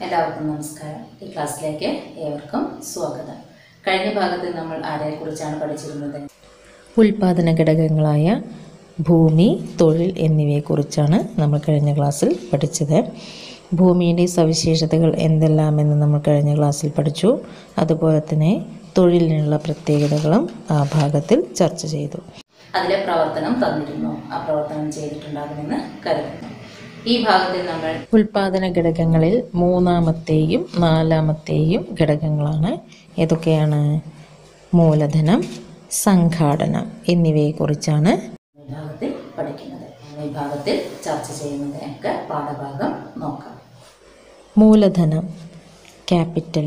എല്ലാവർക്കും നമസ്കാരം ഈ ക്ലാസ്സിലേക്ക് ഏവർക്കും സ്വാഗതം കഴിഞ്ഞ ഭാഗത്ത് നമ്മൾ ആരെക്കുറിച്ചാണ് പഠിച്ചിരുന്നത് ഉൽപാദന ഘടകങ്ങളായ ഭൂമി തൊഴിൽ എന്നിവയെക്കുറിച്ചാണ് നമ്മൾ കഴിഞ്ഞ ക്ലാസ്സിൽ പഠിച്ചത് ഭൂമിയുടെ സവിശേഷതകൾ എന്തെല്ലാമെന്ന് നമ്മൾ കഴിഞ്ഞ ക്ലാസ്സിൽ പഠിച്ചു അതുപോലെ തന്നെ തൊഴിലിനുള്ള പ്രത്യേകതകളും ആ ഭാഗത്തിൽ ചർച്ച ചെയ്തു അതിലെ പ്രവർത്തനം തന്നിരുന്നു ആ പ്രവർത്തനം ചെയ്തിട്ടുണ്ടാകുമെന്ന് കരുതുന്നു ഈ ഭാഗത്തിൽ നമ്മൾ ഉൽപാദന ഘടകങ്ങളിൽ മൂന്നാമത്തെയും നാലാമത്തെയും ഘടകങ്ങളാണ് ഏതൊക്കെയാണ് മൂലധനം സംഘാടനം എന്നിവയെക്കുറിച്ചാണ് വിഭാഗത്തിൽ പഠിക്കുന്നത് വിഭാഗത്തിൽ ചർച്ച ചെയ്യുന്നതിനൊക്കെ പാഠഭാഗം നോക്കാം മൂലധനം ക്യാപിറ്റൽ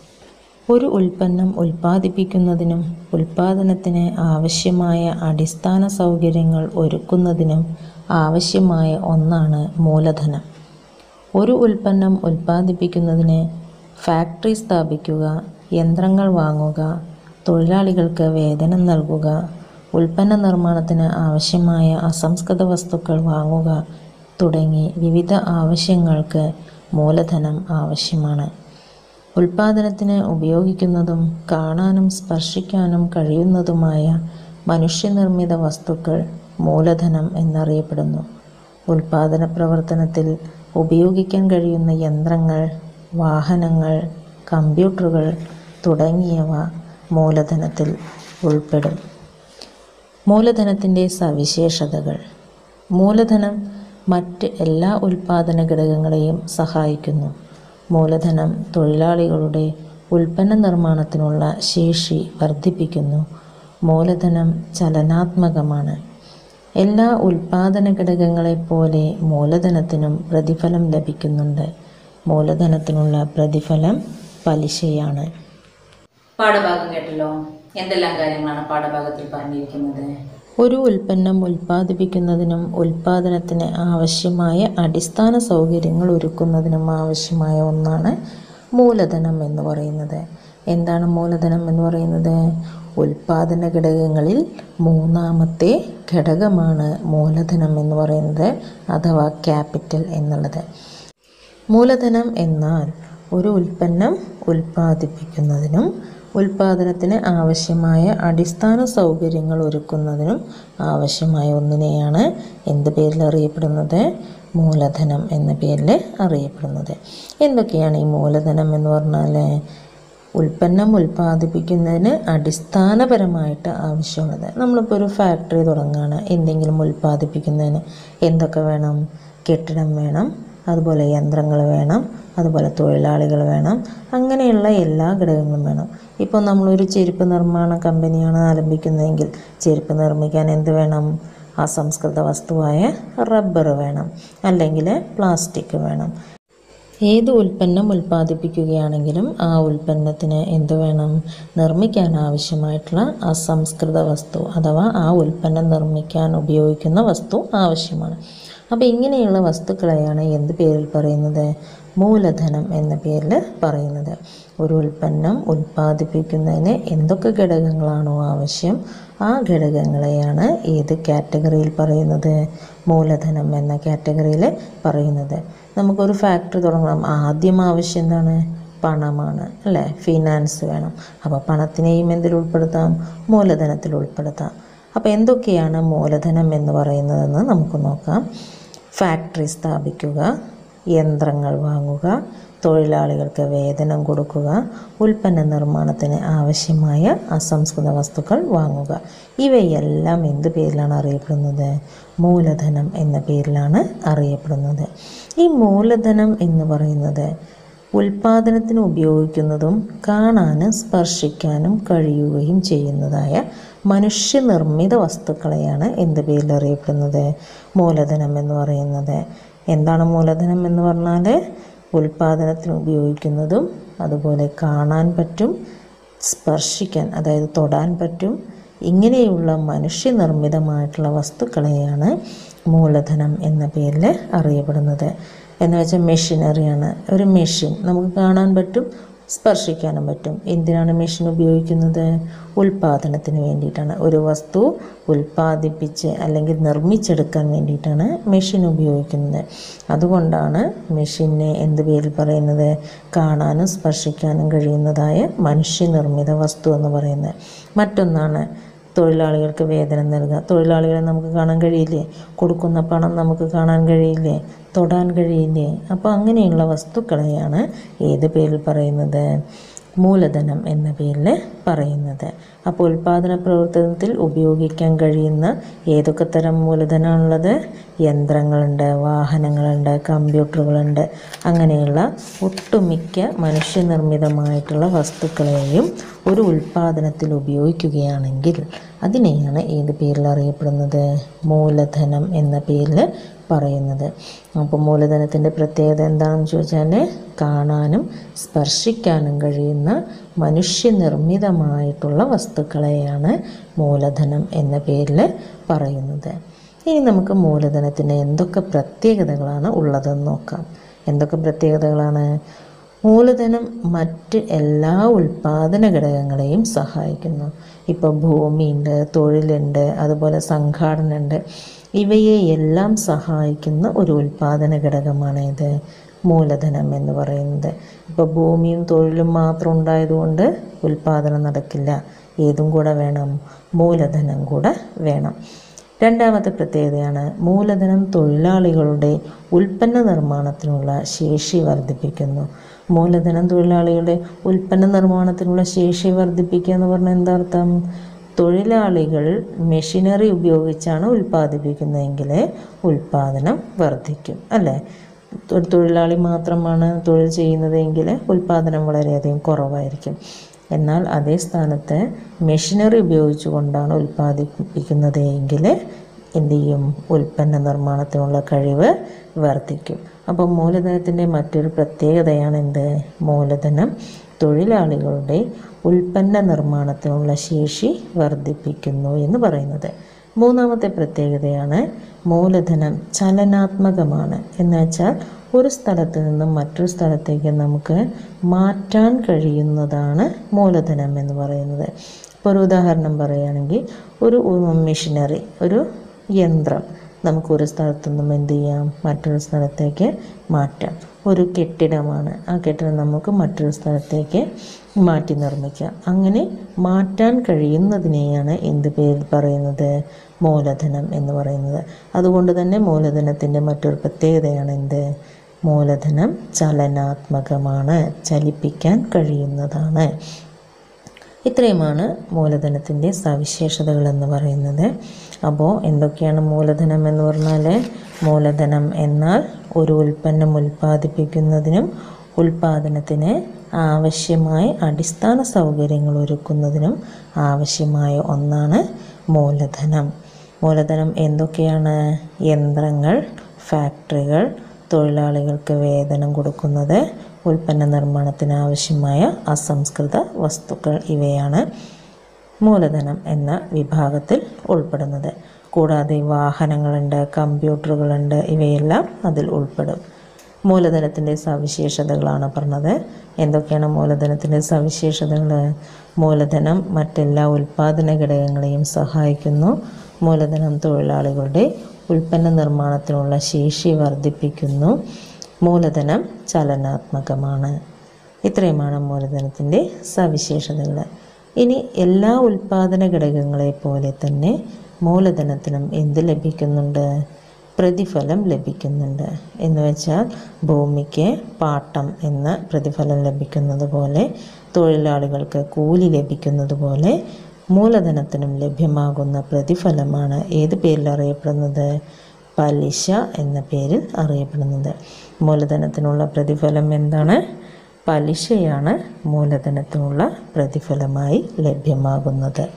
ഒരു ഉൽപ്പന്നം ഉൽപ്പാദിപ്പിക്കുന്നതിനും ഉൽപ്പാദനത്തിന് ആവശ്യമായ അടിസ്ഥാന സൗകര്യങ്ങൾ ഒരുക്കുന്നതിനും ആവശ്യമായ ഒന്നാണ് മൂലധനം ഒരു ഉൽപ്പന്നം ഉൽപ്പാദിപ്പിക്കുന്നതിന് ഫാക്ടറി സ്ഥാപിക്കുക യന്ത്രങ്ങൾ വാങ്ങുക തൊഴിലാളികൾക്ക് വേതനം നൽകുക ഉൽപ്പന്ന നിർമ്മാണത്തിന് ആവശ്യമായ അസംസ്കൃത വസ്തുക്കൾ വാങ്ങുക തുടങ്ങി വിവിധ ആവശ്യങ്ങൾക്ക് മൂലധനം ആവശ്യമാണ് ഉൽപാദനത്തിന് ഉപയോഗിക്കുന്നതും കാണാനും സ്പർശിക്കാനും കഴിയുന്നതുമായ മനുഷ്യനിർമ്മിത വസ്തുക്കൾ മൂലധനം എന്നറിയപ്പെടുന്നു ഉൽപാദന പ്രവർത്തനത്തിൽ ഉപയോഗിക്കാൻ കഴിയുന്ന യന്ത്രങ്ങൾ വാഹനങ്ങൾ കമ്പ്യൂട്ടറുകൾ തുടങ്ങിയവ മൂലധനത്തിൽ ഉൾപ്പെടും മൂലധനത്തിൻ്റെ സവിശേഷതകൾ മൂലധനം മറ്റ് എല്ലാ ഉൽപാദന ഘടകങ്ങളെയും സഹായിക്കുന്നു മൂലധനം തൊഴിലാളികളുടെ ഉൽപ്പന്ന നിർമ്മാണത്തിനുള്ള ശേഷി വർദ്ധിപ്പിക്കുന്നു മൂലധനം ചലനാത്മകമാണ് എല്ലാ ഉൽപാദന ഘടകങ്ങളെപ്പോലെ മൂലധനത്തിനും പ്രതിഫലം ലഭിക്കുന്നുണ്ട് മൂലധനത്തിനുള്ള പ്രതിഫലം പലിശയാണ് പാഠഭാഗം കേട്ടല്ലോ എന്തെല്ലാം കാര്യങ്ങളാണ് പാഠഭാഗത്തിൽ പറഞ്ഞിരിക്കുന്നത് ഒരു ഉൽപ്പന്നം ഉൽപ്പാദിപ്പിക്കുന്നതിനും ഉൽപ്പാദനത്തിന് ആവശ്യമായ അടിസ്ഥാന സൗകര്യങ്ങൾ ഒരുക്കുന്നതിനും ആവശ്യമായ ഒന്നാണ് മൂലധനം എന്ന് പറയുന്നത് എന്താണ് മൂലധനം എന്ന് പറയുന്നത് ഉൽപാദന ഘടകങ്ങളിൽ മൂന്നാമത്തെ ഘടകമാണ് മൂലധനം എന്ന് പറയുന്നത് അഥവാ ക്യാപിറ്റൽ എന്നുള്ളത് മൂലധനം എന്നാൽ ഒരു ഉൽപ്പന്നം ഉൽപ്പാദിപ്പിക്കുന്നതിനും ഉൽപ്പാദനത്തിന് ആവശ്യമായ അടിസ്ഥാന സൗകര്യങ്ങൾ ഒരുക്കുന്നതിനും ആവശ്യമായ ഒന്നിനെയാണ് എന്ത് പേരിൽ അറിയപ്പെടുന്നത് മൂലധനം എന്ന പേരിൽ അറിയപ്പെടുന്നത് എന്തൊക്കെയാണ് ഈ മൂലധനം എന്ന് പറഞ്ഞാൽ ഉൽപ്പന്നം ഉൽപ്പാദിപ്പിക്കുന്നതിന് അടിസ്ഥാനപരമായിട്ട് ആവശ്യമുള്ളത് നമ്മളിപ്പോൾ ഒരു ഫാക്ടറി തുടങ്ങുകയാണ് എന്തെങ്കിലും ഉൽപ്പാദിപ്പിക്കുന്നതിന് എന്തൊക്കെ വേണം കെട്ടിടം വേണം അതുപോലെ യന്ത്രങ്ങൾ വേണം അതുപോലെ തൊഴിലാളികൾ വേണം അങ്ങനെയുള്ള എല്ലാ ഘടകങ്ങളും വേണം ഇപ്പോൾ നമ്മളൊരു ചെരുപ്പ് നിർമ്മാണ കമ്പനിയാണ് ആരംഭിക്കുന്നതെങ്കിൽ ചെരുപ്പ് നിർമ്മിക്കാൻ എന്ത് വേണം അസംസ്കൃത വസ്തുവായ റബ്ബർ വേണം അല്ലെങ്കിൽ പ്ലാസ്റ്റിക് വേണം ഏത് ഉൽപ്പന്നം ഉൽപ്പാദിപ്പിക്കുകയാണെങ്കിലും ആ ഉൽപ്പന്നത്തിന് എന്ത് വേണം നിർമ്മിക്കാൻ ആവശ്യമായിട്ടുള്ള അസംസ്കൃത വസ്തു അഥവാ ആ ഉൽപ്പന്നം നിർമ്മിക്കാൻ ഉപയോഗിക്കുന്ന വസ്തു ആവശ്യമാണ് അപ്പോൾ ഇങ്ങനെയുള്ള വസ്തുക്കളെയാണ് എന്ത് പേരിൽ പറയുന്നത് മൂലധനം എന്ന പേരിൽ പറയുന്നത് ഒരു ഉൽപ്പന്നം ഉൽപ്പാദിപ്പിക്കുന്നതിന് എന്തൊക്കെ ഘടകങ്ങളാണോ ആവശ്യം ആ ഘടകങ്ങളെയാണ് ഏത് കാറ്റഗറിയിൽ പറയുന്നത് മൂലധനം എന്ന കാറ്റഗറിയിൽ പറയുന്നത് നമുക്കൊരു ഫാക്ടറി തുടങ്ങണം ആദ്യം ആവശ്യം എന്താണ് പണമാണ് അല്ലേ ഫിനാൻസ് വേണം അപ്പോൾ പണത്തിനെയും എന്തിൽ ഉൾപ്പെടുത്താം മൂലധനത്തിൽ ഉൾപ്പെടുത്താം അപ്പോൾ എന്തൊക്കെയാണ് മൂലധനം എന്ന് പറയുന്നതെന്ന് നമുക്ക് നോക്കാം ഫാക്ടറി സ്ഥാപിക്കുക യന്ത്രങ്ങൾ വാങ്ങുക തൊഴിലാളികൾക്ക് വേതനം കൊടുക്കുക ഉൽപ്പന്ന നിർമ്മാണത്തിന് ആവശ്യമായ അസംസ്കൃത വസ്തുക്കൾ വാങ്ങുക ഇവയെല്ലാം എന്ത് പേരിലാണ് അറിയപ്പെടുന്നത് മൂലധനം എന്ന പേരിലാണ് അറിയപ്പെടുന്നത് ഈ മൂലധനം എന്ന് പറയുന്നത് ഉൽപാദനത്തിന് ഉപയോഗിക്കുന്നതും കാണാനും സ്പർശിക്കാനും കഴിയുകയും ചെയ്യുന്നതായ മനുഷ്യനിർമ്മിത വസ്തുക്കളെയാണ് എന്ത് പേരിൽ അറിയപ്പെടുന്നത് മൂലധനം എന്ന് പറയുന്നത് എന്താണ് മൂലധനം എന്ന് പറഞ്ഞാൽ ഉൽപാദനത്തിന് ഉപയോഗിക്കുന്നതും അതുപോലെ കാണാൻ പറ്റും സ്പർശിക്കാൻ അതായത് തൊടാൻ പറ്റും ഇങ്ങനെയുള്ള മനുഷ്യനിർമ്മിതമായിട്ടുള്ള വസ്തുക്കളെയാണ് മൂലധനം എന്ന പേരിൽ അറിയപ്പെടുന്നത് എന്ന് വെച്ചാൽ മെഷീനറിയാണ് ഒരു മെഷീൻ നമുക്ക് കാണാൻ പറ്റും സ്പർശിക്കാനും പറ്റും എന്തിനാണ് മെഷീൻ ഉപയോഗിക്കുന്നത് ഉൽപ്പാദനത്തിന് വേണ്ടിയിട്ടാണ് ഒരു വസ്തു ഉൽപ്പാദിപ്പിച്ച് അല്ലെങ്കിൽ നിർമ്മിച്ചെടുക്കാൻ വേണ്ടിയിട്ടാണ് മെഷീൻ ഉപയോഗിക്കുന്നത് അതുകൊണ്ടാണ് മെഷീനെ എന്ത് പേരിൽ പറയുന്നത് കാണാനും സ്പർശിക്കാനും കഴിയുന്നതായ മനുഷ്യനിർമ്മിത വസ്തു എന്ന് പറയുന്നത് മറ്റൊന്നാണ് തൊഴിലാളികൾക്ക് വേതനം നൽകുക തൊഴിലാളികളെ നമുക്ക് കാണാൻ കഴിയില്ലേ കൊടുക്കുന്ന പണം നമുക്ക് കാണാൻ കഴിയില്ലേ തൊടാൻ കഴിയില്ലേ അപ്പോൾ അങ്ങനെയുള്ള വസ്തുക്കളെയാണ് ഏത് പേരിൽ പറയുന്നത് മൂലധനം എന്ന പേരിൽ പറയുന്നത് അപ്പോൾ ഉൽപ്പാദന പ്രവർത്തനത്തിൽ ഉപയോഗിക്കാൻ കഴിയുന്ന ഏതൊക്കെ തരം മൂലധനമാണുള്ളത് യന്ത്രങ്ങളുണ്ട് വാഹനങ്ങളുണ്ട് കമ്പ്യൂട്ടറുകളുണ്ട് അങ്ങനെയുള്ള ഒട്ടുമിക്ക മനുഷ്യനിർമ്മിതമായിട്ടുള്ള വസ്തുക്കളെയും ഒരു ഉൽപ്പാദനത്തിൽ ഉപയോഗിക്കുകയാണെങ്കിൽ അതിനെയാണ് ഏത് പേരിൽ അറിയപ്പെടുന്നത് മൂലധനം എന്ന പേരിൽ പറയുന്നത് അപ്പോൾ മൂലധനത്തിൻ്റെ പ്രത്യേകത എന്താണെന്ന് ചോദിച്ചാൽ കാണാനും സ്പർശിക്കാനും കഴിയുന്ന മനുഷ്യനിർമ്മിതമായിട്ടുള്ള വസ്തുക്കളെയാണ് മൂലധനം എന്ന പേരിൽ പറയുന്നത് ഇനി നമുക്ക് മൂലധനത്തിന് എന്തൊക്കെ പ്രത്യേകതകളാണ് ഉള്ളതെന്ന് നോക്കാം എന്തൊക്കെ പ്രത്യേകതകളാണ് മൂലധനം മറ്റ് എല്ലാ ഉൽപ്പാദന ഘടകങ്ങളെയും സഹായിക്കുന്നു ഇപ്പോൾ ഭൂമിയുണ്ട് തൊഴിലുണ്ട് അതുപോലെ സംഘാടനമുണ്ട് ഇവയെ എല്ലാം സഹായിക്കുന്ന ഒരു ഉൽപ്പാദന ഘടകമാണ് ഇത് മൂലധനം എന്ന് പറയുന്നത് ഇപ്പോൾ ഭൂമിയും തൊഴിലും മാത്രം ഉണ്ടായതുകൊണ്ട് ഉൽപ്പാദനം നടക്കില്ല ഏതും കൂടെ വേണം മൂലധനം കൂടെ വേണം രണ്ടാമത്തെ പ്രത്യേകതയാണ് മൂലധനം തൊഴിലാളികളുടെ ഉൽപ്പന്ന നിർമ്മാണത്തിനുള്ള ശേഷി വർദ്ധിപ്പിക്കുന്നു മൂലധനം തൊഴിലാളികളുടെ ഉൽപ്പന്ന നിർമ്മാണത്തിനുള്ള ശേഷി വർദ്ധിപ്പിക്കുക എന്ന് പറഞ്ഞാൽ എന്താ അർത്ഥം തൊഴിലാളികൾ മെഷീനറി ഉപയോഗിച്ചാണ് ഉൽപ്പാദിപ്പിക്കുന്നതെങ്കിൽ ഉൽപ്പാദനം വർദ്ധിക്കും അല്ലേ ഒരു തൊഴിലാളി മാത്രമാണ് തൊഴിൽ ചെയ്യുന്നതെങ്കിൽ ഉൽപ്പാദനം വളരെയധികം കുറവായിരിക്കും എന്നാൽ അതേ സ്ഥാനത്ത് മെഷീനറി ഉപയോഗിച്ചുകൊണ്ടാണ് ഉൽപ്പാദിപ്പിക്കുന്നത് എങ്കിൽ എന്ത് ചെയ്യും ഉൽപ്പന്ന നിർമ്മാണത്തിനുള്ള കഴിവ് വർദ്ധിക്കും അപ്പോൾ മൂലധനത്തിൻ്റെ മറ്റൊരു പ്രത്യേകതയാണ് എന്ത് മൂലധനം തൊഴിലാളികളുടെ ഉൽപ്പന്ന നിർമ്മാണത്തിനുള്ള ശേഷി വർദ്ധിപ്പിക്കുന്നു എന്ന് പറയുന്നത് മൂന്നാമത്തെ പ്രത്യേകതയാണ് മൂലധനം ചലനാത്മകമാണ് എന്ന് വെച്ചാൽ ഒരു സ്ഥലത്ത് നിന്നും മറ്റൊരു സ്ഥലത്തേക്ക് നമുക്ക് മാറ്റാൻ കഴിയുന്നതാണ് മൂലധനം എന്ന് പറയുന്നത് ഇപ്പോൾ ഒരു ഉദാഹരണം പറയുകയാണെങ്കിൽ ഒരു മെഷീനറി ഒരു യന്ത്രം നമുക്കൊരു സ്ഥലത്തു നിന്നും എന്ത് ചെയ്യാം മറ്റൊരു സ്ഥലത്തേക്ക് മാറ്റാം ഒരു കെട്ടിടമാണ് ആ കെട്ടിടം നമുക്ക് മറ്റൊരു സ്ഥലത്തേക്ക് മാറ്റി നിർമ്മിക്കാം അങ്ങനെ മാറ്റാൻ കഴിയുന്നതിനെയാണ് എന്ത് പേരിൽ പറയുന്നത് മൂലധനം എന്ന് പറയുന്നത് അതുകൊണ്ട് തന്നെ മൂലധനത്തിൻ്റെ മറ്റൊരു പ്രത്യേകതയാണ് എന്ത് മൂലധനം ചലനാത്മകമാണ് ചലിപ്പിക്കാൻ കഴിയുന്നതാണ് ഇത്രയുമാണ് മൂലധനത്തിൻ്റെ സവിശേഷതകൾ എന്ന് പറയുന്നത് അപ്പോൾ എന്തൊക്കെയാണ് മൂലധനം എന്ന് പറഞ്ഞാൽ മൂലധനം എന്നാൽ ഒരു ഉൽപ്പന്നം ഉൽപ്പാദിപ്പിക്കുന്നതിനും ഉൽപ്പാദനത്തിന് ആവശ്യമായ അടിസ്ഥാന സൗകര്യങ്ങൾ ഒരുക്കുന്നതിനും ആവശ്യമായ ഒന്നാണ് മൂലധനം മൂലധനം എന്തൊക്കെയാണ് യന്ത്രങ്ങൾ ഫാക്ടറികൾ തൊഴിലാളികൾക്ക് വേതനം കൊടുക്കുന്നത് ഉൽപ്പന്ന നിർമ്മാണത്തിന് ആവശ്യമായ അസംസ്കൃത വസ്തുക്കൾ ഇവയാണ് മൂലധനം എന്ന വിഭാഗത്തിൽ ഉൾപ്പെടുന്നത് കൂടാതെ വാഹനങ്ങളുണ്ട് കമ്പ്യൂട്ടറുകളുണ്ട് ഇവയെല്ലാം അതിൽ ഉൾപ്പെടും മൂലധനത്തിൻ്റെ സവിശേഷതകളാണ് പറഞ്ഞത് എന്തൊക്കെയാണ് മൂലധനത്തിൻ്റെ സവിശേഷതകൾ മൂലധനം മറ്റെല്ലാ ഉൽപ്പാദന ഘടകങ്ങളെയും സഹായിക്കുന്നു മൂലധനം തൊഴിലാളികളുടെ ഉൽപ്പന്ന നിർമ്മാണത്തിനുള്ള ശേഷി വർദ്ധിപ്പിക്കുന്നു മൂലധനം ചലനാത്മകമാണ് ഇത്രയുമാണ് മൂലധനത്തിൻ്റെ സവിശേഷതകൾ ഇനി എല്ലാ ഉൽപ്പാദന ഘടകങ്ങളെ പോലെ തന്നെ മൂലധനത്തിനും എന്ത് ലഭിക്കുന്നുണ്ട് പ്രതിഫലം ലഭിക്കുന്നുണ്ട് എന്ന് വെച്ചാൽ ഭൂമിക്ക് പാട്ടം എന്ന പ്രതിഫലം ലഭിക്കുന്നത് പോലെ തൊഴിലാളികൾക്ക് കൂലി ലഭിക്കുന്നത് പോലെ മൂലധനത്തിനും ലഭ്യമാകുന്ന പ്രതിഫലമാണ് ഏത് പേരിൽ അറിയപ്പെടുന്നത് പലിശ എന്ന പേരിൽ അറിയപ്പെടുന്നത് മൂലധനത്തിനുള്ള പ്രതിഫലം എന്താണ് പലിശയാണ് മൂലധനത്തിനുള്ള പ്രതിഫലമായി ലഭ്യമാകുന്നത്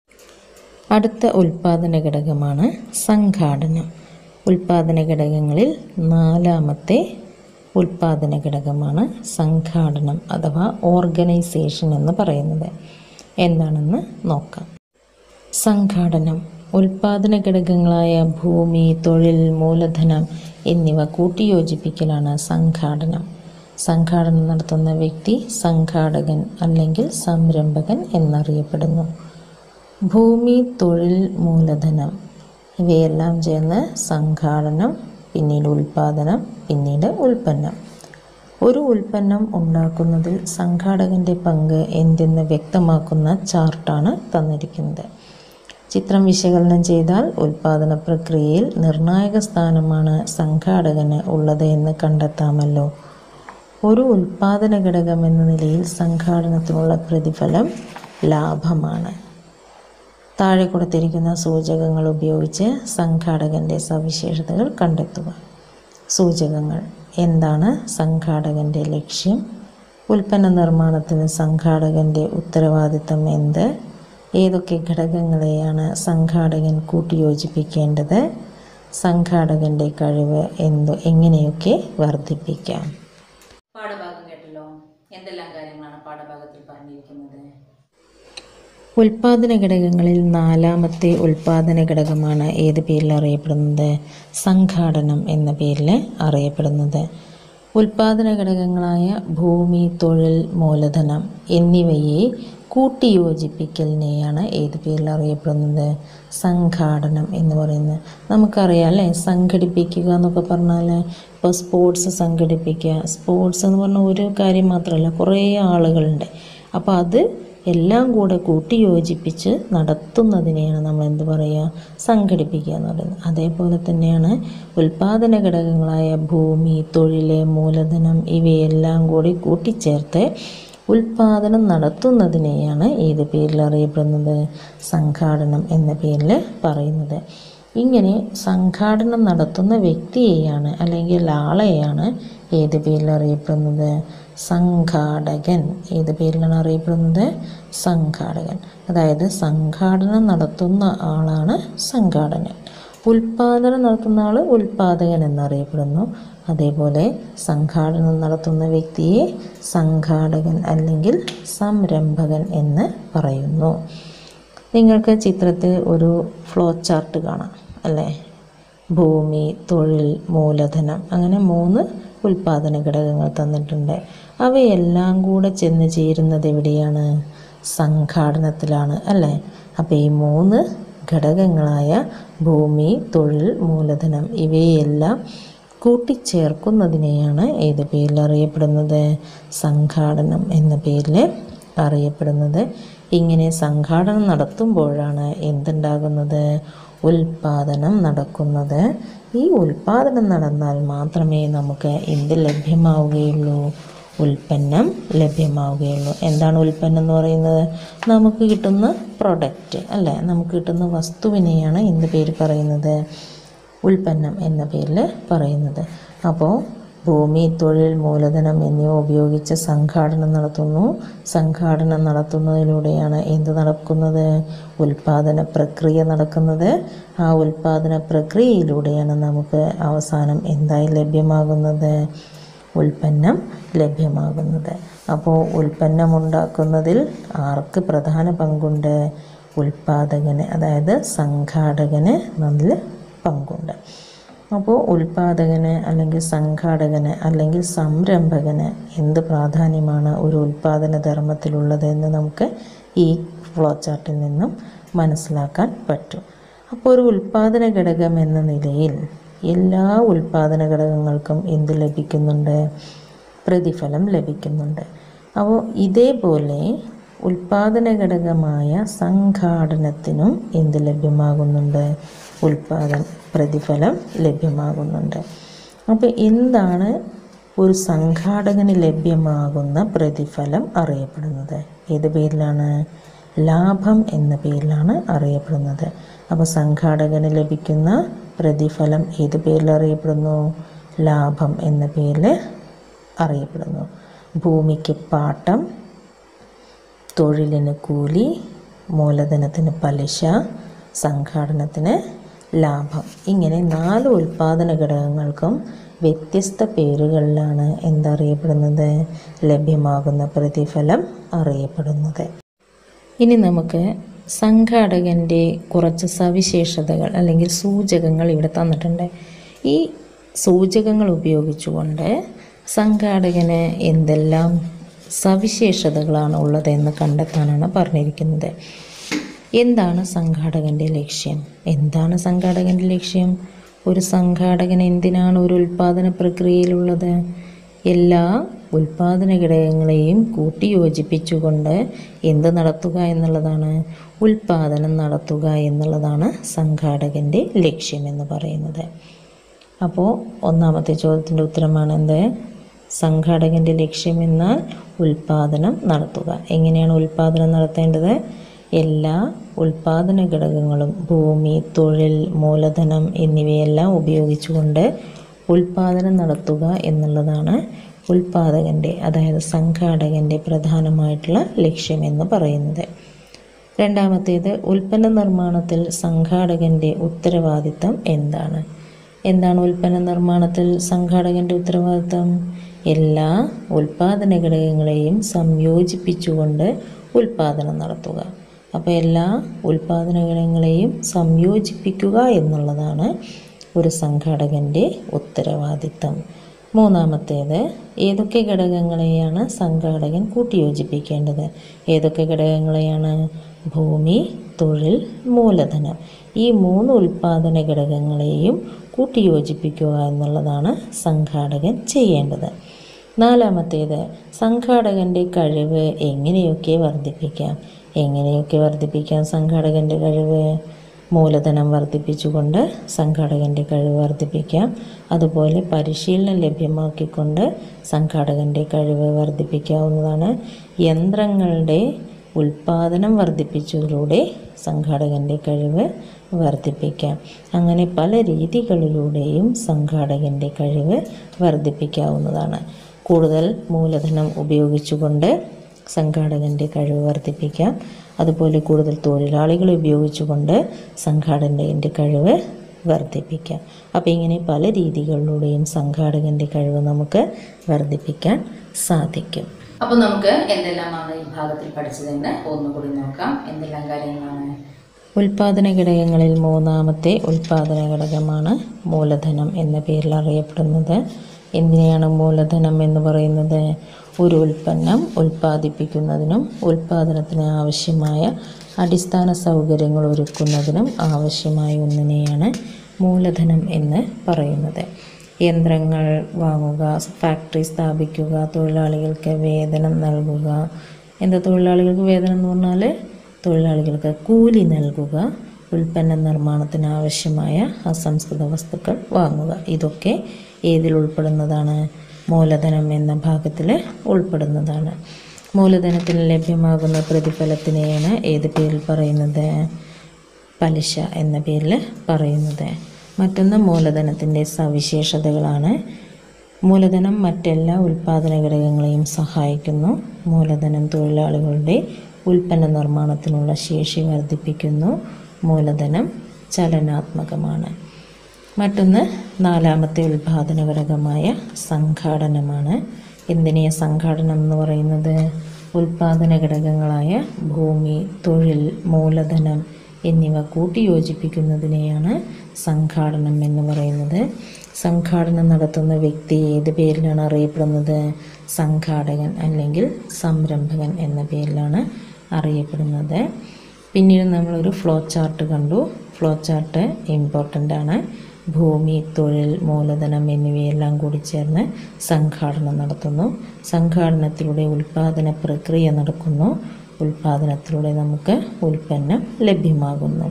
അടുത്ത ഉൽപാദന ഘടകമാണ് സംഘാടനം ഉൽപാദന ഘടകങ്ങളിൽ നാലാമത്തെ ഉൽപാദന ഘടകമാണ് സംഘാടനം അഥവാ ഓർഗനൈസേഷൻ എന്ന് പറയുന്നത് എന്താണെന്ന് നോക്കാം സംഘാടനം ഉൽപാദന ഘടകങ്ങളായ ഭൂമി തൊഴിൽ മൂലധനം എന്നിവ കൂട്ടിയോജിപ്പിക്കലാണ് സംഘാടനം സംഘാടനം നടത്തുന്ന വ്യക്തി സംഘാടകൻ അല്ലെങ്കിൽ സംരംഭകൻ എന്നറിയപ്പെടുന്നു ഭൂമി തൊഴിൽ മൂലധനം ഇവയെല്ലാം ചേർന്ന് സംഘാടനം പിന്നീട് ഉൽപാദനം പിന്നീട് ഉൽപ്പന്നം ഒരു ഉൽപ്പന്നം ഉണ്ടാക്കുന്നതിൽ സംഘാടകൻ്റെ പങ്ക് എന്തെന്ന് വ്യക്തമാക്കുന്ന ചാർട്ടാണ് തന്നിരിക്കുന്നത് ചിത്രം വിശകലനം ചെയ്താൽ ഉൽപാദന പ്രക്രിയയിൽ നിർണായക സ്ഥാനമാണ് സംഘാടകന് ഉള്ളത് എന്ന് കണ്ടെത്താമല്ലോ ഒരു ഉൽപാദന ഘടകം എന്ന നിലയിൽ സംഘാടനത്തിനുള്ള പ്രതിഫലം ലാഭമാണ് താഴെ കൊടുത്തിരിക്കുന്ന സൂചകങ്ങൾ ഉപയോഗിച്ച് സംഘാടകൻ്റെ സവിശേഷതകൾ കണ്ടെത്തുക സൂചകങ്ങൾ എന്താണ് സംഘാടകൻ്റെ ലക്ഷ്യം ഉൽപ്പന്ന നിർമ്മാണത്തിന് സംഘാടകൻ്റെ ഉത്തരവാദിത്തം എന്ത് ഏതൊക്കെ ഘടകങ്ങളെയാണ് സംഘാടകൻ കൂട്ടിയോജിപ്പിക്കേണ്ടത് സംഘാടകൻ്റെ കഴിവ് എന്ത് എങ്ങനെയൊക്കെ വർദ്ധിപ്പിക്കാം പാഠഭാഗം കേട്ടല്ലോ എന്തെല്ലാം കാര്യങ്ങളാണ് പാഠഭാഗത്തിൽ പറഞ്ഞിരിക്കുന്നത് ഉൽപാദന ഘടകങ്ങളിൽ നാലാമത്തെ ഉൽപാദന ഘടകമാണ് ഏത് പേരിൽ അറിയപ്പെടുന്നത് സംഘാടനം എന്ന പേരിൽ അറിയപ്പെടുന്നത് ഉൽപാദന ഘടകങ്ങളായ ഭൂമി തൊഴിൽ മൂലധനം എന്നിവയെ കൂട്ടിയോജിപ്പിക്കലിനെയാണ് ഏത് പേരിൽ അറിയപ്പെടുന്നത് സംഘാടനം എന്ന് പറയുന്നത് നമുക്കറിയാം അല്ലേ സംഘടിപ്പിക്കുക എന്നൊക്കെ പറഞ്ഞാൽ ഇപ്പോൾ സ്പോർട്സ് സംഘടിപ്പിക്കുക സ്പോർട്സ് എന്ന് പറഞ്ഞാൽ ഒരു കാര്യം മാത്രമല്ല കുറേ ആളുകളുണ്ട് അപ്പോൾ അത് എല്ലാം കൂടെ കൂട്ടി യോജിപ്പിച്ച് നടത്തുന്നതിനെയാണ് നമ്മൾ എന്ത് പറയുക സംഘടിപ്പിക്കുക എന്ന് പറയുന്നത് അതേപോലെ തന്നെയാണ് ഉൽപാദന ഘടകങ്ങളായ ഭൂമി തൊഴിൽ മൂലധനം ഇവയെല്ലാം കൂടി കൂട്ടിച്ചേർത്ത് ഉൽപാദനം നടത്തുന്നതിനെയാണ് ഏത് പേരിൽ അറിയപ്പെടുന്നത് സംഘാടനം എന്ന പേരിൽ പറയുന്നത് ഇങ്ങനെ സംഘാടനം നടത്തുന്ന വ്യക്തിയെയാണ് അല്ലെങ്കിൽ ആളെയാണ് ഏത് പേരിൽ അറിയപ്പെടുന്നത് സംഘാടകൻ ഏത് പേരിലാണ് അറിയപ്പെടുന്നത് സംഘാടകൻ അതായത് സംഘാടനം നടത്തുന്ന ആളാണ് സംഘാടകൻ ഉൽപാദനം നടത്തുന്ന ആൾ ഉൽപാദകൻ എന്നറിയപ്പെടുന്നു അതേപോലെ സംഘാടനം നടത്തുന്ന വ്യക്തിയെ സംഘാടകൻ അല്ലെങ്കിൽ സംരംഭകൻ എന്ന് പറയുന്നു നിങ്ങൾക്ക് ചിത്രത്തിൽ ഒരു ഫ്ലോ ചാർട്ട് കാണാം അല്ലേ ഭൂമി തൊഴിൽ മൂലധനം അങ്ങനെ മൂന്ന് ഉൽപാദന ഘടകങ്ങൾ തന്നിട്ടുണ്ട് അവയെല്ലാം കൂടെ ചെന്ന് ചേരുന്നത് എവിടെയാണ് സംഘാടനത്തിലാണ് അല്ലേ അപ്പോൾ ഈ മൂന്ന് ഘടകങ്ങളായ ഭൂമി തൊഴിൽ മൂലധനം ഇവയെല്ലാം കൂട്ടിച്ചേർക്കുന്നതിനെയാണ് ഏത് പേരിൽ അറിയപ്പെടുന്നത് സംഘാടനം എന്ന പേരിൽ അറിയപ്പെടുന്നത് ഇങ്ങനെ സംഘാടനം നടത്തുമ്പോഴാണ് എന്തുണ്ടാകുന്നത് ഉൽപാദനം നടക്കുന്നത് ഈ ഉൽപാദനം നടന്നാൽ മാത്രമേ നമുക്ക് എന്ത് ലഭ്യമാവുകയുള്ളൂ ഉൽപ്പന്നം ലഭ്യമാവുകയുള്ളൂ എന്താണ് ഉൽപ്പന്നം എന്ന് പറയുന്നത് നമുക്ക് കിട്ടുന്ന പ്രൊഡക്റ്റ് അല്ലേ നമുക്ക് കിട്ടുന്ന വസ്തുവിനെയാണ് എന്ത് പേര് പറയുന്നത് ഉൽപ്പന്നം എന്ന പേരിൽ പറയുന്നത് അപ്പോൾ ഭൂമി തൊഴിൽ മൂലധനം എന്നിവ ഉപയോഗിച്ച് സംഘാടനം നടത്തുന്നു സംഘാടനം നടത്തുന്നതിലൂടെയാണ് എന്ത് നടക്കുന്നത് ഉൽപാദന പ്രക്രിയ നടക്കുന്നത് ആ ഉൽപാദന പ്രക്രിയയിലൂടെയാണ് നമുക്ക് അവസാനം എന്തായി ലഭ്യമാകുന്നത് ഉൽപ്പന്നം ലഭ്യമാകുന്നത് അപ്പോൾ ഉൽപ്പന്നം ഉണ്ടാക്കുന്നതിൽ ആർക്ക് പ്രധാന പങ്കുണ്ട് ഉൽപാദകന് അതായത് സംഘാടകന് നല്ല പങ്കുണ്ട് അപ്പോൾ ഉൽപാദകന് അല്ലെങ്കിൽ സംഘാടകന് അല്ലെങ്കിൽ സംരംഭകന് എന്ത് പ്രാധാന്യമാണ് ഒരു ഉൽപാദന ധർമ്മത്തിലുള്ളത് എന്ന് നമുക്ക് ഈ ഫ്ലോ ചാർട്ടിൽ നിന്നും മനസ്സിലാക്കാൻ പറ്റും അപ്പോൾ ഒരു ഉൽപാദന ഘടകം എന്ന നിലയിൽ എല്ലാ ഉൽപാദന ഘടകങ്ങൾക്കും എന്ത് ലഭിക്കുന്നുണ്ട് പ്രതിഫലം ലഭിക്കുന്നുണ്ട് അപ്പോൾ ഇതേപോലെ ഉൽപാദന ഘടകമായ സംഘാടനത്തിനും എന്ത് ലഭ്യമാകുന്നുണ്ട് ഉൽപാദന പ്രതിഫലം ലഭ്യമാകുന്നുണ്ട് അപ്പോൾ എന്താണ് ഒരു സംഘാടകന് ലഭ്യമാകുന്ന പ്രതിഫലം അറിയപ്പെടുന്നത് ഏത് പേരിലാണ് ലാഭം എന്ന പേരിലാണ് അറിയപ്പെടുന്നത് അപ്പോൾ സംഘാടകന് ലഭിക്കുന്ന പ്രതിഫലം ഏത് പേരിൽ അറിയപ്പെടുന്നു ലാഭം എന്ന പേരിൽ അറിയപ്പെടുന്നു ഭൂമിക്ക് പാട്ടം തൊഴിലിന് കൂലി മൂലധനത്തിന് പലിശ സംഘാടനത്തിന് ലാഭം ഇങ്ങനെ നാല് ഉൽപാദന ഘടകങ്ങൾക്കും വ്യത്യസ്ത പേരുകളിലാണ് എന്തറിയപ്പെടുന്നത് ലഭ്യമാകുന്ന പ്രതിഫലം അറിയപ്പെടുന്നത് ഇനി നമുക്ക് സംഘാടകൻ്റെ കുറച്ച് സവിശേഷതകൾ അല്ലെങ്കിൽ സൂചകങ്ങൾ ഇവിടെ തന്നിട്ടുണ്ട് ഈ സൂചകങ്ങൾ ഉപയോഗിച്ചുകൊണ്ട് സംഘാടകന് എന്തെല്ലാം സവിശേഷതകളാണ് ഉള്ളതെന്ന് കണ്ടെത്താനാണ് പറഞ്ഞിരിക്കുന്നത് എന്താണ് സംഘാടകൻ്റെ ലക്ഷ്യം എന്താണ് സംഘാടകൻ്റെ ലക്ഷ്യം ഒരു സംഘാടകൻ എന്തിനാണ് ഒരു ഉൽപ്പാദന പ്രക്രിയയിലുള്ളത് എല്ലാ ഉൽപ്പാദന ഘടകങ്ങളെയും കൂട്ടിയോജിപ്പിച്ചുകൊണ്ട് എന്ത് നടത്തുക എന്നുള്ളതാണ് ഉൽപ്പാദനം നടത്തുക എന്നുള്ളതാണ് സംഘാടകൻ്റെ ലക്ഷ്യമെന്ന് പറയുന്നത് അപ്പോൾ ഒന്നാമത്തെ ചോദ്യത്തിൻ്റെ ഉത്തരമാണ് എന്ത് സംഘാടകൻ്റെ ലക്ഷ്യമെന്നാൽ ഉൽപ്പാദനം നടത്തുക എങ്ങനെയാണ് ഉൽപ്പാദനം നടത്തേണ്ടത് എല്ലാ ഉൽപ്പാദന ഘടകങ്ങളും ഭൂമി തൊഴിൽ മൂലധനം എന്നിവയെല്ലാം ഉപയോഗിച്ചുകൊണ്ട് ഉൽപ്പാദനം നടത്തുക എന്നുള്ളതാണ് ഉൽപ്പാദകൻ്റെ അതായത് സംഘാടകൻ്റെ പ്രധാനമായിട്ടുള്ള ലക്ഷ്യമെന്ന് പറയുന്നത് രണ്ടാമത്തേത് ഉൽപ്പന്ന നിർമ്മാണത്തിൽ സംഘാടകൻ്റെ ഉത്തരവാദിത്തം എന്താണ് എന്താണ് ഉൽപ്പന്ന നിർമ്മാണത്തിൽ സംഘാടകൻ്റെ ഉത്തരവാദിത്തം എല്ലാ ഉൽപ്പാദന ഘടകങ്ങളെയും സംയോജിപ്പിച്ചുകൊണ്ട് ഉൽപ്പാദനം നടത്തുക അപ്പോൾ എല്ലാ ഉൽപ്പാദന ഘടകങ്ങളെയും സംയോജിപ്പിക്കുക എന്നുള്ളതാണ് ഒരു സംഘാടകൻ്റെ ഉത്തരവാദിത്തം മൂന്നാമത്തേത് ഏതൊക്കെ ഘടകങ്ങളെയാണ് സംഘാടകൻ കൂട്ടിയോജിപ്പിക്കേണ്ടത് ഏതൊക്കെ ഘടകങ്ങളെയാണ് ഭൂമി തൊഴിൽ മൂലധനം ഈ മൂന്ന് ഉൽപ്പാദന ഘടകങ്ങളെയും കൂട്ടിയോജിപ്പിക്കുക എന്നുള്ളതാണ് സംഘാടകൻ ചെയ്യേണ്ടത് നാലാമത്തേത് സംഘാടകൻ്റെ കഴിവ് എങ്ങനെയൊക്കെ വർദ്ധിപ്പിക്കാം എങ്ങനെയൊക്കെ വർദ്ധിപ്പിക്കാം സംഘാടകൻ്റെ കഴിവ് മൂലധനം വർദ്ധിപ്പിച്ചുകൊണ്ട് സംഘാടകൻ്റെ കഴിവ് വർദ്ധിപ്പിക്കാം അതുപോലെ പരിശീലനം ലഭ്യമാക്കിക്കൊണ്ട് സംഘാടകൻ്റെ കഴിവ് വർദ്ധിപ്പിക്കാവുന്നതാണ് യന്ത്രങ്ങളുടെ ഉൽപ്പാദനം വർദ്ധിപ്പിച്ചതിലൂടെ സംഘാടകൻ്റെ കഴിവ് വർദ്ധിപ്പിക്കാം അങ്ങനെ പല രീതികളിലൂടെയും സംഘാടകൻ്റെ കഴിവ് വർദ്ധിപ്പിക്കാവുന്നതാണ് കൂടുതൽ മൂലധനം ഉപയോഗിച്ചുകൊണ്ട് സംഘാടകൻ്റെ കഴിവ് വർദ്ധിപ്പിക്കാം അതുപോലെ കൂടുതൽ തൊഴിലാളികളെ ഉപയോഗിച്ചുകൊണ്ട് സംഘാടകൻ്റെ കഴിവ് വർദ്ധിപ്പിക്കാം അപ്പോൾ ഇങ്ങനെ പല രീതികളിലൂടെയും സംഘാടകൻ്റെ കഴിവ് നമുക്ക് വർദ്ധിപ്പിക്കാൻ സാധിക്കും അപ്പോൾ നമുക്ക് എന്തെല്ലാമാണ് ഈ ഭാഗത്തിൽ പഠിച്ചതെന്ന് ഒന്നുകൂടി നോക്കാം എന്തെല്ലാം കാര്യങ്ങളാണ് ഉൽപാദന ഘടകങ്ങളിൽ മൂന്നാമത്തെ ഉൽപാദന ഘടകമാണ് മൂലധനം എന്ന പേരിൽ അറിയപ്പെടുന്നത് എന്തിനെയാണ് മൂലധനം എന്ന് പറയുന്നത് ഒരു ഉൽപ്പന്നം ഉൽപ്പാദിപ്പിക്കുന്നതിനും ഉൽപ്പാദനത്തിന് ആവശ്യമായ അടിസ്ഥാന സൗകര്യങ്ങൾ ഒരുക്കുന്നതിനും ആവശ്യമായ ഒന്നിനെയാണ് മൂലധനം എന്ന് പറയുന്നത് യന്ത്രങ്ങൾ വാങ്ങുക ഫാക്ടറി സ്ഥാപിക്കുക തൊഴിലാളികൾക്ക് വേതനം നൽകുക എന്താ തൊഴിലാളികൾക്ക് വേതനം എന്ന് പറഞ്ഞാൽ തൊഴിലാളികൾക്ക് കൂലി നൽകുക ഉൽപ്പന്ന നിർമ്മാണത്തിന് ആവശ്യമായ അസംസ്കൃത വസ്തുക്കൾ വാങ്ങുക ഇതൊക്കെ ഏതിൽ ഉൾപ്പെടുന്നതാണ് മൂലധനം എന്ന ഭാഗത്തിൽ ഉൾപ്പെടുന്നതാണ് മൂലധനത്തിന് ലഭ്യമാകുന്ന പ്രതിഫലത്തിനെയാണ് ഏത് പേരിൽ പറയുന്നത് പലിശ എന്ന പേരിൽ പറയുന്നത് മറ്റൊന്ന് മൂലധനത്തിൻ്റെ സവിശേഷതകളാണ് മൂലധനം മറ്റെല്ലാ ഉൽപ്പാദന ഘടകങ്ങളെയും സഹായിക്കുന്നു മൂലധനം തൊഴിലാളികളുടെ ഉൽപ്പന്ന നിർമ്മാണത്തിനുള്ള ശേഷി വർദ്ധിപ്പിക്കുന്നു മൂലധനം ചലനാത്മകമാണ് മറ്റൊന്ന് നാലാമത്തെ ഉൽപാദന ഘടകമായ സംഘാടനമാണ് എന്തിനെ സംഘാടനം എന്ന് പറയുന്നത് ഉൽപാദന ഘടകങ്ങളായ ഭൂമി തൊഴിൽ മൂലധനം എന്നിവ കൂട്ടിയോജിപ്പിക്കുന്നതിനെയാണ് സംഘാടനം എന്ന് പറയുന്നത് സംഘാടനം നടത്തുന്ന വ്യക്തി ഏത് പേരിലാണ് അറിയപ്പെടുന്നത് സംഘാടകൻ അല്ലെങ്കിൽ സംരംഭകൻ എന്ന പേരിലാണ് അറിയപ്പെടുന്നത് പിന്നീട് നമ്മളൊരു ഫ്ലോ ചാർട്ട് കണ്ടു ഫ്ലോ ചാർട്ട് ഇമ്പോർട്ടൻ്റ് ആണ് ഭൂമി തൊഴിൽ മൂലധനം എന്നിവയെല്ലാം കൂടി ചേർന്ന് സംഘാടനം നടത്തുന്നു സംഘാടനത്തിലൂടെ ഉൽപ്പാദന പ്രക്രിയ നടക്കുന്നു ഉൽപ്പാദനത്തിലൂടെ നമുക്ക് ഉൽപ്പന്നം ലഭ്യമാകുന്നു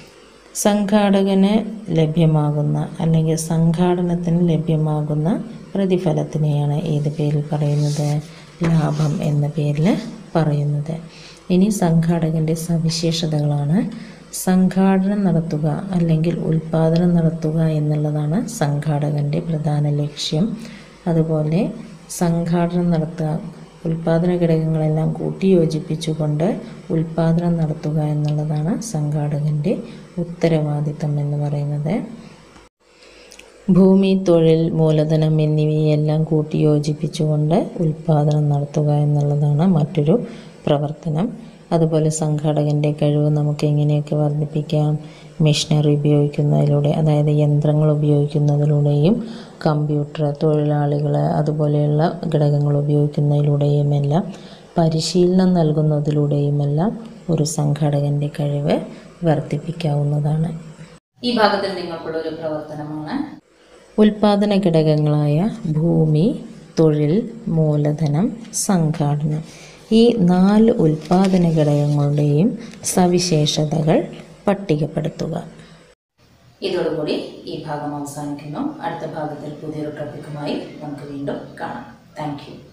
സംഘാടകന് ലഭ്യമാകുന്ന അല്ലെങ്കിൽ സംഘാടനത്തിന് ലഭ്യമാകുന്ന പ്രതിഫലത്തിനെയാണ് ഏത് പേരിൽ പറയുന്നത് ലാഭം എന്ന പേരിൽ പറയുന്നത് ഇനി സംഘാടകൻ്റെ സവിശേഷതകളാണ് സംഘാടനം നടത്തുക അല്ലെങ്കിൽ ഉൽപ്പാദനം നടത്തുക എന്നുള്ളതാണ് സംഘാടകൻ്റെ പ്രധാന ലക്ഷ്യം അതുപോലെ സംഘാടനം നടത്തുക ഉൽപ്പാദന ഘടകങ്ങളെല്ലാം കൂട്ടിയോജിപ്പിച്ചുകൊണ്ട് ഉൽപ്പാദനം നടത്തുക എന്നുള്ളതാണ് സംഘാടകൻ്റെ ഉത്തരവാദിത്തം എന്ന് പറയുന്നത് ഭൂമി തൊഴിൽ മൂലധനം എന്നിവയെല്ലാം കൂട്ടിയോജിപ്പിച്ചുകൊണ്ട് ഉൽപ്പാദനം നടത്തുക എന്നുള്ളതാണ് മറ്റൊരു പ്രവർത്തനം അതുപോലെ സംഘാടകൻ്റെ കഴിവ് നമുക്ക് എങ്ങനെയൊക്കെ വർദ്ധിപ്പിക്കാം മെഷീനറി ഉപയോഗിക്കുന്നതിലൂടെ അതായത് യന്ത്രങ്ങൾ ഉപയോഗിക്കുന്നതിലൂടെയും കമ്പ്യൂട്ടർ തൊഴിലാളികൾ അതുപോലെയുള്ള ഘടകങ്ങൾ ഉപയോഗിക്കുന്നതിലൂടെയുമെല്ലാം പരിശീലനം നൽകുന്നതിലൂടെയുമെല്ലാം ഒരു സംഘാടകൻ്റെ കഴിവ് വർദ്ധിപ്പിക്കാവുന്നതാണ് ഈ ഭാഗത്തിൽ നിങ്ങൾക്കുള്ള ഒരു പ്രവർത്തനമാണ് ഉൽപാദന ഘടകങ്ങളായ ഭൂമി തൊഴിൽ മൂലധനം സംഘാടനം ഈ നാല് ഉൽപാദന ഘടകങ്ങളുടെയും സവിശേഷതകൾ പട്ടികപ്പെടുത്തുക ഇതോടുകൂടി ഈ ഭാഗം അവസാനിക്കുന്നു അടുത്ത ഭാഗത്തിൽ പുതിയൊരു ടോപ്പിക്കുമായി നമുക്ക് വീണ്ടും കാണാം താങ്ക് യു